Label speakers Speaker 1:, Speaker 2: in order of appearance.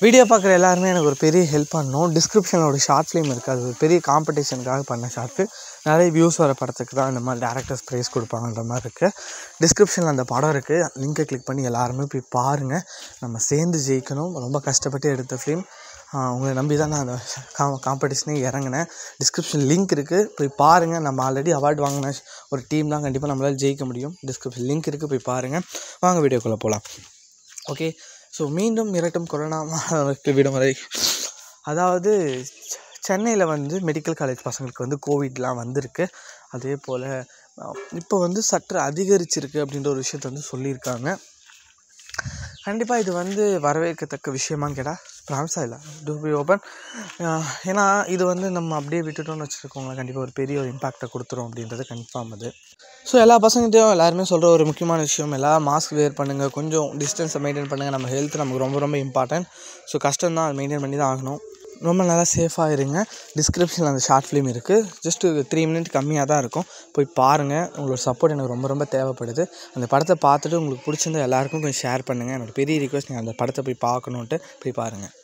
Speaker 1: video பார்க்குற எல்லாருமே எனக்கு ஒரு பெரிய ஹெல்ப் பண்ணணும் டிஸ்கிரிப்ஷனில் ஒரு ஷார்ட் ஃபிலிம் இருக்குது அது ஒரு பெரிய காம்படிஷனுக்காக பண்ண ஷார்ட் ஃபிலிம் நிறைய வியூஸ் வர படத்துக்கு தான் இந்த மாதிரி டேரக்டர்ஸ் ப்ரைஸ் கொடுப்பாங்கன்ற மாதிரி இருக்குது டிஸ்கிரிப்ஷனில் அந்த படம் இருக்குது லிங்கை கிளிக் பண்ணி எல்லாருமே போய் பாருங்கள் நம்ம சேர்ந்து ஜெயிக்கணும் ரொம்ப கஷ்டப்பட்டு எடுத்த ஃபிலிம் உங்களை நம்பி தான் நான் அந்த கா காம்படிஷனே இறங்கினேன் டிஸ்கிரிப்ஷன் லிங்க் இருக்குது போய் பாருங்கள் நம்ம ஆல்ரெடி அவார்டு வாங்கின ஒரு டீம் தான் கண்டிப்பாக நம்மளால் ஜெயிக்க முடியும் டிஸ்கிரிப்ஷன் லிங்க் இருக்குது போய் பாருங்கள் வாங்க வீடியோக்குள்ளே போகலாம் ஓகே ஸோ மீண்டும் மிரட்டும் கொரோனா மாணவர்களுக்கு விடுமுறை அதாவது சென்னையில் வந்து மெடிக்கல் காலேஜ் பசங்களுக்கு வந்து கோவிட்லாம் வந்திருக்கு அதே போல் இப்போ வந்து சற்று அதிகரிச்சிருக்கு அப்படின்ற ஒரு விஷயத்த வந்து சொல்லியிருக்காங்க கண்டிப்பாக இது வந்து வரவேற்கத்தக்க விஷயமான்னு கேட்டால் ப்ராமிஸாக இல்லை டு பி ஓப்பன் ஏன்னா இது வந்து நம்ம அப்படியே விட்டுட்டோம்னு வச்சுருக்கோங்களேன் கண்டிப்பாக ஒரு பெரிய ஒரு இம்பாக்டை கொடுத்துரும் அப்படின்றது கன்ஃபார்ம் அது ஸோ எல்லா பசங்கள்ட்டையும் எல்லாருமே சொல்கிற ஒரு முக்கியமான விஷயம் எல்லாம் மாஸ்க் வேர் பண்ணுங்கள் கொஞ்சம் டிஸ்டன்ஸை மெயின்டைன் பண்ணுங்கள் நம்ம ஹெல்த் நமக்கு ரொம்ப ரொம்ப இம்பார்ட்டன்ட் ஸோ கஷ்டம் தான் மெயின்டைன் பண்ணி தான் ஆகணும் ரொம்ப நல்லா சேஃபாக இருங்க டிஸ்கிரிப்ஷனில் அந்த ஷார்ட் ஃபிலிம் இருக்குது ஜஸ்ட் த்ரீ மினிட் கம்மியாக தான் இருக்கும் போய் பாருங்கள் உங்களோட சப்போர்ட் எனக்கு ரொம்ப ரொம்ப தேவைப்படுது அந்த படத்தை பார்த்துட்டு உங்களுக்கு பிடிச்சிருந்தா எல்லாருக்கும் கொஞ்சம் ஷேர் பண்ணுங்கள் என்னோட பெரிய ரிக்வஸ்ட் நீங்கள் அந்த படத்தை போய் பார்க்கணுன்ட்டு போய் பாருங்கள்